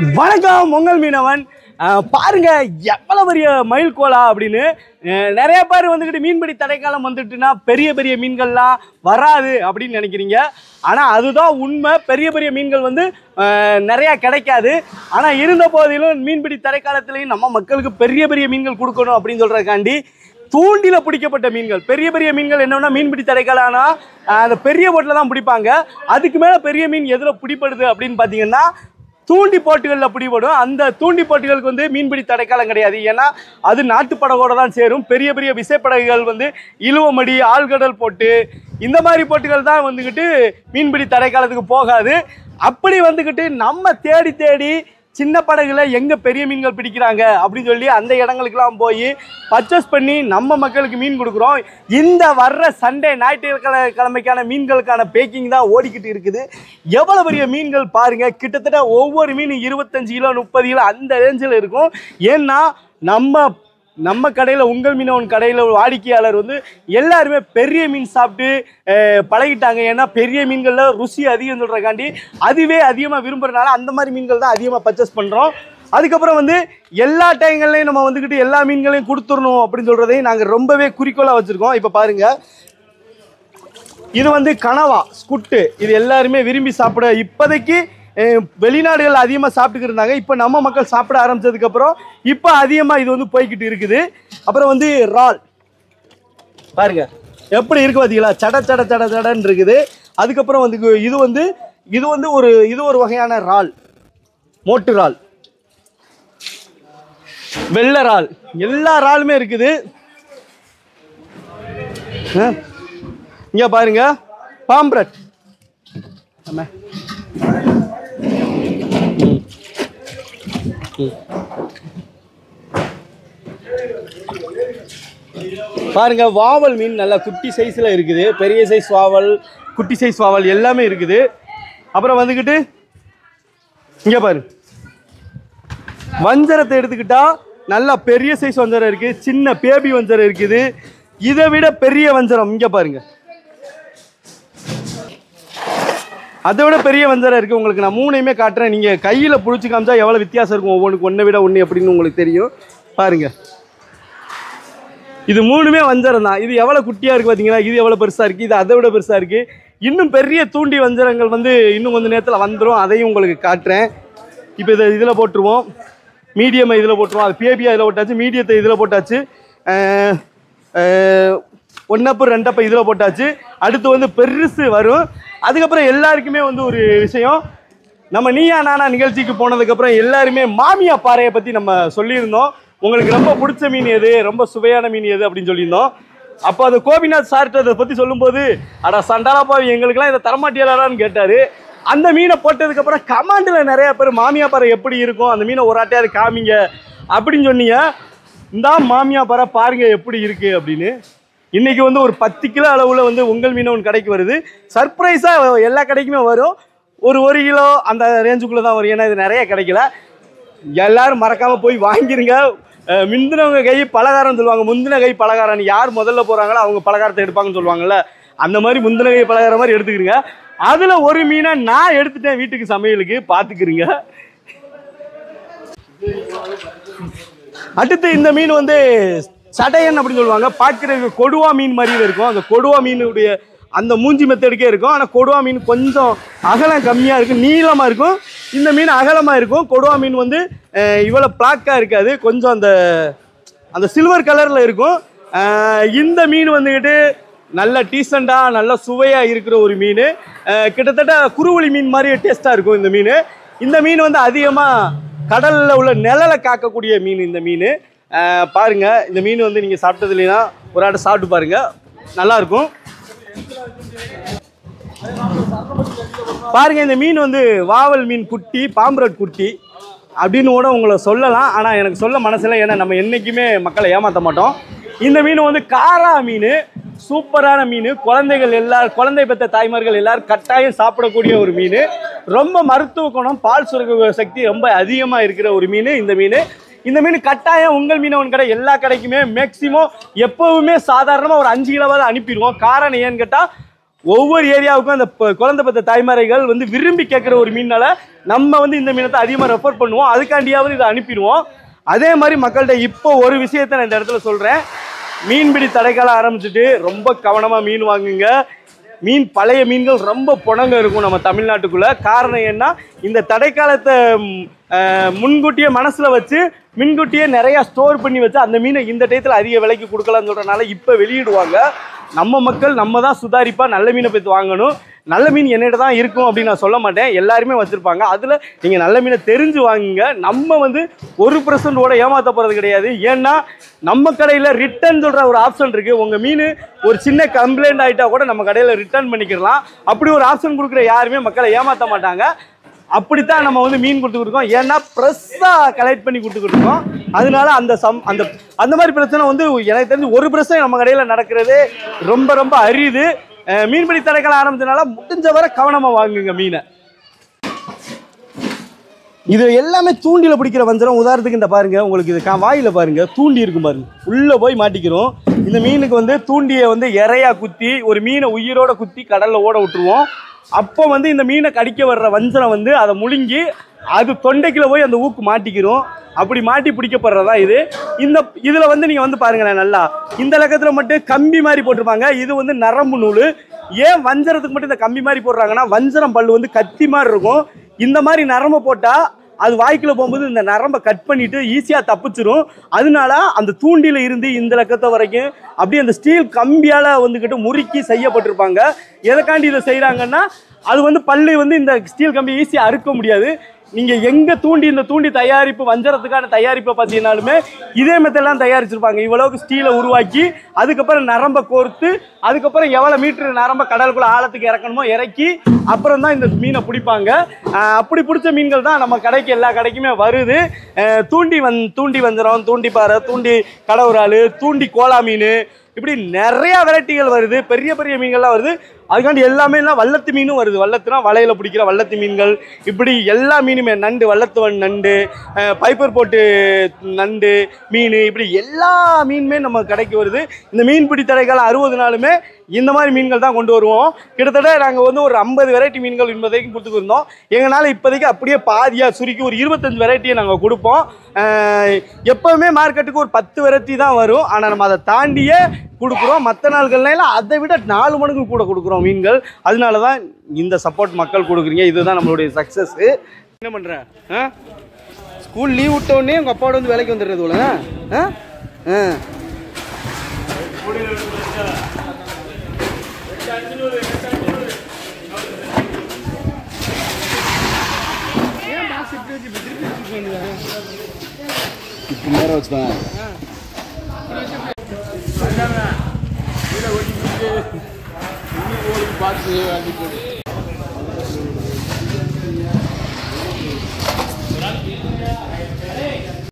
வணக்கம் பொங்கல் மீனவன் அஹ், பாருங்க எவ்வளவு பெரிய மயில் கோலா அப்படின்னு அஹ், நிறைய பேர் வந்துக்கிட்டு மீன்பிடி தடைக்காலம் வந்துட்டுனா பெரிய பெரிய மீன்கள்லாம் வராது அப்படின்னு நினைக்கிறீங்க ஆனால் அதுதான் உண்மை பெரிய பெரிய மீன்கள் வந்து அஹ், நிறையா கிடைக்காது ஆனால் இருந்த போதிலும் மீன்பிடி தடைக்காலத்திலையும் நம்ம மக்களுக்கு பெரிய பெரிய மீன்கள் கொடுக்கணும் அப்படின்னு சொல்கிறதுக்காண்டி தூண்டில பிடிக்கப்பட்ட மீன்கள் பெரிய பெரிய மீன்கள் என்னன்னா மீன்பிடி தடைக்காலம்னா அஹ், அந்த பெரிய போட்டில் தான் பிடிப்பாங்க அதுக்கு மேலே பெரிய மீன் எதில் பிடிப்படுது அப்படின்னு பார்த்தீங்கன்னா தூண்டி போட்டுகளில் பிடிபடும் அந்த தூண்டி போட்டுகளுக்கு வந்து மீன்பிடி தடைக்காலம் கிடையாது ஏன்னா அது நாட்டுப்படகோட தான் சேரும் பெரிய பெரிய விசைப்படகுகள் வந்து இழுவமடி ஆழ்கடல் போட்டு இந்த மாதிரி போட்டுகள் தான் வந்துக்கிட்டு மீன்பிடி தடைக்காலத்துக்கு போகாது அப்படி வந்துக்கிட்டு நம்ம தேடி தேடி சின்ன படகுல எங்கே பெரிய மீன்கள் பிடிக்கிறாங்க அப்படின்னு சொல்லி அந்த இடங்களுக்கெல்லாம் போய் பர்ச்சேஸ் பண்ணி நம்ம மக்களுக்கு மீன் கொடுக்குறோம் இந்த வர்ற சண்டே ஞாயிற்றுக்கிழமை கிழமைக்கான மீன்களுக்கான பேக்கிங் தான் ஓடிக்கிட்டு இருக்குது எவ்வளோ பெரிய மீன்கள் பாருங்க கிட்டத்தட்ட ஒவ்வொரு மீனும் இருபத்தஞ்சு கிலோ முப்பது கிலோ அந்த ரேஞ்சில் இருக்கும் ஏன்னா நம்ம நம்ம கடையில் உங்கள் மீனவன் கடையில் வாடிக்கையாளர் வந்து எல்லாருமே பெரிய மீன் சாப்பிட்டு அஹ், பழகிட்டாங்க ஏன்னா பெரிய மீன்களில் ருசி அதிகம் சொல்கிறக்காண்டி அதுவே அதிகமாக விரும்புறதுனால அந்த மாதிரி மீன்கள் தான் அதிகமாக பர்ச்சேஸ் பண்ணுறோம் அதுக்கப்புறம் வந்து எல்லா டைங்கள்லையும் நம்ம வந்துக்கிட்டு எல்லா மீன்களையும் கொடுத்துடணும் அப்படின்னு சொல்கிறதையும் நாங்கள் ரொம்பவே குறிக்கோளாக வச்சுருக்கோம் இப்போ பாருங்கள் இது வந்து கனவா ஸ்குட்டு இது எல்லாருமே விரும்பி சாப்பிட இப்போதைக்கு அஹ், வெளிநாடுகள் அதிகமாக சாப்பிட்டுக்கிட்டு இருந்தாங்க இப்போ நம்ம மக்கள் சாப்பிட ஆரம்பிச்சதுக்கப்புறம் இப்போ அதிகமாக இது வந்து போய்கிட்டு இருக்குது அப்புறம் வந்து இறால் பாருங்க எப்படி இருக்கு பார்த்தீங்களா சட சட சட சடன்னு இருக்குது அதுக்கப்புறம் வந்து கு- இது வந்து இது வந்து ஒரு இது ஒரு வகையான இறால் மோட்டு இறால் வெள்ளை இறால் எல்லா இறாலுமே இருக்குது ஆ இங்க பாருங்க பாம்ப்ரட் ஆமா. ம். ம். பாருங்க வாவல் மீன் நல்லா குட்டி சைஸில் இருக்குது பெரிய சைஸ் வாவல் குட்டி சைஸ் வாவல் எல்லாமே இருக்குது அப்புறம் வந்துக்கிட்டு இங்கே பாரு வஞ்சரத்தை எடுத்துக்கிட்டா நல்லா பெரிய சைஸ் வஞ்சரம் இருக்குது சின்ன பேபி வஞ்சரம் இருக்குது இதை விட பெரிய வஞ்சரம் இங்கே பாருங்க அதை விட பெரிய வஞ்சரம் இருக்குது உங்களுக்கு நான் மூணையுமே காட்டுறேன் நீங்கள் கையில் பிடிச்சி காமிச்சா எவ்வளோ வித்தியாசம் இருக்கும் ஒவ்வொன்றுக்கு ஒன்றை விட ஒன்று அப்படின்னு உங்களுக்கு தெரியும் பாருங்க இது மூணுமே வஞ்சரம் தான் இது எவ்வளோ குட்டியாக இருக்குது பார்த்தீங்களா இது எவ்வளோ பெருசாக இருக்குது இது அதை விட பெருசாக இருக்குது இன்னும் பெரிய தூண்டி வஞ்சரங்கள் வந்து இன்னும் கொஞ்சம் நேரத்தில் வந்துடும் அதையும் உங்களுக்கு காட்டுறேன் இப்போ இதை இதில் போட்டுருவோம் மீடியமை இதில் போட்டுருவோம் அது பேபியாக இதில் போட்டாச்சு மீடியத்தை இதில் போட்டாச்சு ஒன்னப்பு ரெண்டப்ப இதில் போட்டாச்சு அடுத்து வந்து பெருசு வரும் அதுக்கப்புறம் எல்லாருக்குமே வந்து ஒரு விஷயம் நம்ம நீயா நானா நிகழ்ச்சிக்கு போனதுக்கப்புறம் எல்லாருமே மாமியா பாறையை பற்றி நம்ம சொல்லியிருந்தோம் உங்களுக்கு ரொம்ப பிடிச்ச மீன் எது ரொம்ப சுவையான மீன் எது அப்படின்னு சொல்லியிருந்தோம் அப்போ அது கோபிநாத் சார்கிட்ட அதை பற்றி சொல்லும்போது அடா சண்டாலா பாவி எங்களுக்கெல்லாம் இதை தரமாட்டியலாடான்னு கேட்டார் அந்த மீனை போட்டதுக்கப்புறம் கமாண்டில் நிறைய பேர் மாமியா பாறை எப்படி இருக்கும் அந்த மீனை ஒரு ஆட்டையாவது காமிங்க அப்படின்னு சொன்னீங்க இந்த மாமியா பாறை பாருங்க எப்படி இருக்கு அப்படின்னு இன்னைக்கு வந்து ஒரு பத்து கிலோ அளவில் வந்து உங்கள் மீனவன் கடைக்கு வருது சர்ப்ரைஸாக எல்லா கடைக்குமே வரும் ஒரு ஒரு கிலோ அந்த ரேஞ்சுக்குள்ளே தான் வரும் ஏன்னா இது நிறைய கிடைக்கல எல்லாரும் மறக்காம போய் வாங்கிருங்க அஹ் முந்தினவங்க கை பலகாரம் சொல்லுவாங்க முந்தின கை பலகாரம் யார் முதல்ல போறாங்களோ அவங்க பலகாரத்தை எடுப்பாங்கன்னு சொல்லுவாங்கல்ல அந்த மாதிரி முந்தின கை பலகாரம் மாதிரி எடுத்துக்கிறீங்க அதுல ஒரு மீனை நான் எடுத்துட்டேன் வீட்டுக்கு சமையலுக்கு பார்த்துக்கிறீங்க அடுத்து இந்த மீன் வந்து சடையன் அப்படின்னு சொல்லுவாங்க பார்க்கறதுக்கு கொடுவா மீன் மாதிரியே இருக்கும் அந்த கொடுவா மீனுடைய அந்த மூஞ்சி மெத்தடுக்கே இருக்கும் ஆனால் கொடுவா மீன் கொஞ்சம் அகலம் கம்மியாக இருக்கும் நீளமாக இருக்கும் இந்த மீன் அகலமாக இருக்கும் கொடுவா மீன் வந்து அஹ், இவ்வளோ பிளாக்காக இருக்காது கொஞ்சம் அந்த அந்த சில்வர் கலரில் இருக்கும் அஹ், இந்த மீன் வந்துக்கிட்டு நல்ல டீசெண்டாக நல்ல சுவையாக இருக்கிற ஒரு மீன் அஹ், கிட்டத்தட்ட குருவழி மீன் மாதிரி டேஸ்ட்டாக இருக்கும் இந்த மீன் இந்த மீன் வந்து அதிகமாக கடலில் உள்ள நிழலை காக்கக்கூடிய மீன் இந்த மீன் அஹ், பாருங்க இந்த மீன் வந்து நீங்கள் சாப்பிட்டது இல்லைன்னா ஒரு ஆட்டை சாப்பிட்டு பாருங்க நல்லா இருக்கும் பாருங்க இந்த மீன் வந்து வாவல் மீன் குட்டி பாம்பரட் குட்டி அப்படின்னு கூட உங்களை சொல்லலாம் ஆனால் எனக்கு சொல்ல மனசில் ஏன்னா நம்ம என்றைக்குமே மக்களை ஏமாற்ற மாட்டோம் இந்த மீன் வந்து காரா மீன் சூப்பரான மீன் குழந்தைகள் எல்லாரும் குழந்தை பெற்ற தாய்மார்கள் எல்லாரும் கட்டாயம் சாப்பிடக்கூடிய ஒரு மீன் ரொம்ப மருத்துவ குணம் பால் சுரக்க சக்தி ரொம்ப அதிகமாக இருக்கிற ஒரு மீன் இந்த மீன் இந்த மீன் கட்டாயம் உங்கள் மீனவன் கடை எல்லா கடைக்குமே மேக்சிமம் எப்போவுமே சாதாரணமாக ஒரு அஞ்சு கிலோவாவது அனுப்பிடுவோம் காரணம் ஏன்னு கேட்டால் ஒவ்வொரு ஏரியாவுக்கும் அந்த ப- குழந்தை பெற்ற தாய்மாரைகள் வந்து விரும்பி கேட்குற ஒரு மீனால நம்ம வந்து இந்த மீனத்தை அதிகமாக ரெஃபர் பண்ணுவோம் அதுக்காண்டியாவது இதை அனுப்பிடுவோம் அதே மாதிரி மக்கள்கிட்ட இப்போ ஒரு விஷயத்தை நான் இந்த இடத்துல சொல்கிறேன் மீன்பிடி தடைக்காலம் ஆரம்பிச்சுட்டு ரொம்ப கவனமாக மீன் வாங்குங்க மீன் பழைய மீன்கள் ரொம்ப புணங்க இருக்கும் நம்ம தமிழ்நாட்டுக்குள்ள காரணம் என்ன இந்த தடைக்காலத்தை ம், அஹ், முன்கூட்டியே மனசுல வச்சு முன்கூட்டியே நிறைய ஸ்டோர் பண்ணி வச்சு அந்த மீனை இந்த டயத்தில் அதிக விலைக்கு கொடுக்கலாம்னு சொல்றதுனால இப்போ வெளியிடுவாங்க நம்ம மக்கள் நம்ம தான் சுதாரிப்பா நல்ல மீனை போய் வாங்கணும் நல்ல மீன் என்னிட்ட தான் இருக்கும் அப்படின்னு நான் சொல்ல மாட்டேன் எல்லாருமே வச்சிருப்பாங்க அதில் நீங்கள் நல்ல மீனை தெரிஞ்சு வாங்குங்க நம்ம வந்து ஒரு பர்சன்டோட ஏமாத்த போகிறது கிடையாது ஏன்னா நம்ம கடையில் ரிட்டர்ன் சொல்கிற ஒரு ஆப்ஷன் இருக்குது உங்கள் மீன் ஒரு சின்ன கம்ப்ளைண்ட் ஆகிட்டா கூட நம்ம கடையில் ரிட்டர்ன் பண்ணிக்கலாம் அப்படி ஒரு ஆப்ஷன் கொடுக்குற யாருமே மக்களை ஏமாற்ற மாட்டாங்க அப்படித்தான் நம்ம வந்து மீன் கொடுத்துக்கிட்டு இருக்கோம் ஏன்னா ஃப்ரெஷ்ஷாக கலெக்ட் பண்ணி கொடுத்துக்கிட்டு இருக்கோம் அதனால அந்த சம் அந்த அந்த மாதிரி பிரச்சனை வந்து எனக்கு தெரிஞ்சு ஒரு பிரச்சனை நம்ம கடையில் நடக்கிறது ரொம்ப ரொம்ப அரியுது அஹ் மீன்பிடி தடைக்காலம் ஆரம்பிச்சனால முடிஞ்ச வரை கவனமாக வாங்குங்க மீனை இது எல்லாமே தூண்டில பிடிக்கிற வஞ்சரம் உதாரணத்துக்கு இந்த பாருங்க உங்களுக்கு இது கா- வாயில பாருங்க தூண்டி இருக்கும் பாருங்க உள்ள போய் மாட்டிக்கிறோம் இந்த மீனுக்கு வந்து தூண்டியை வந்து இறையா குத்தி ஒரு மீனை உயிரோட குத்தி கடல்ல ஓட விட்டுருவோம் அப்போ வந்து இந்த மீனை கடிக்க வர்ற வஞ்சரம் வந்து அதை முழுங்கி அது தொண்டைக்குள்ள போய் அந்த ஊக்கு மாட்டிக்கிறோம் அப்படி மாட்டி பிடிக்கப்படுறதா இது இந்த இதுல வந்து நீங்க வந்து பாருங்களேன் நல்லா இந்த லக்கத்துல மட்டும் கம்பி மாதிரி போட்டிருப்பாங்க இது வந்து நரம்பு நூல் ஏன் வஞ்சரத்துக்கு மட்டும் இந்த கம்பி மாதிரி போடுறாங்கன்னா வஞ்சரம் பல்லு வந்து கத்தி மாதிரி இருக்கும் இந்த மாதிரி நரம்பு போட்டா அது வாய்க்குள்ள போகும்போது இந்த நரம்பை கட் பண்ணிட்டு ஈஸியாக தப்பிச்சிரும் அதனால அந்த தூண்டில இருந்து இந்த லக்கத்தை வரைக்கும் அப்படியே அந்த ஸ்டீல் கம்பியால வந்துக்கிட்டு முறுக்கி செய்யப்பட்டிருப்பாங்க எதுக்காண்டி இதை செய்கிறாங்கன்னா அது வந்து பல்லு வந்து இந்த ஸ்டீல் கம்பி ஈஸியாக அறுக்க முடியாது நீங்க எங்க தூண்டி இந்த தூண்டி தயாரிப்பு வஞ்சரத்துக்கான தயாரிப்பை பார்த்தீங்கன்னாலுமே இதே மெத்தெல்லாம் தயாரிச்சிருப்பாங்க இவ்வளவுக்கு ஸ்டீலை உருவாக்கி அதுக்கப்புறம் நரம்பை கோர்த்து அதுக்கப்புறம் எவ்வளோ மீட்டர் நரம்ப கடலுக்குள்ள ஆழத்துக்கு இறக்கணுமோ இறக்கி அப்புறம் தான் இந்த மீனை பிடிப்பாங்க ஆஹ் அப்படி பிடிச்ச மீன்கள் தான் நம்ம கடைக்கு எல்லா கடைக்குமே வருது ஆஹ் தூண்டி வந் தூண்டி வஞ்சரம் தூண்டி பாறை தூண்டி கடவுரால் தூண்டி கோலா மீன் இப்படி நிறைய வெரைட்டிகள் வருது பெரிய பெரிய மீன்கள்லாம் வருது அதுக்காண்டி எல்லாமே எல்லாம் வல்லத்து மீனும் வருது வல்லத்துனா வலையில பிடிக்கிற வல்லத்து மீன்கள் இப்படி எல்லா மீனுமே நண்டு வல்லத்துவன் நண்டு அஹ், பைப்பர் போட்டு நண்டு மீன் இப்படி எல்லா மீனுமே நம்ம கடைக்கு வருது இந்த மீன் பிடி தடைக்காலம் அறுபது நாளுமே இந்த மாதிரி மீன்கள் தான் கொண்டு வருவோம் கிட்டத்தட்ட நாங்கள் வந்து ஒரு ஐம்பது வெரைட்டி மீன்கள் இப்போதைக்கு கொடுத்துருந்தோம் எங்களால் இப்போதைக்கு அப்படியே பாதியாக சுருக்கி ஒரு இருபத்தஞ்சு வெரைட்டியை நாங்கள் கொடுப்போம் அஹ், எப்பவுமே மார்க்கெட்டுக்கு ஒரு பத்து வெரைட்டி தான் வரும் ஆனால் நம்ம அதை தாண்டியே கொடுக்குறோம் மற்ற நாள்கள்லாம் அதை விட நாலு மடங்கு கூட கொடுக்குறோம் மீன்கள் அதனால தான் இந்த சப்போர்ட் மக்கள் கொடுக்குறீங்க இதுதான் நம்மளுடைய சக்ஸஸ் என்ன பண்ணுற ஆ ஸ்கூல் லீவ் விட்ட உடனே உங்கள் அப்பாவோட வந்து வேலைக்கு வந்துடுறது போல ஆ ஆ ஏன் பாக்ஸ் இப்படி வச்சு இப்படி திருப்பி வச்சுக்க வேண்டியதானே? இப்படி நேரம் வச்சுதான் பார்த்து வாங்கி போடு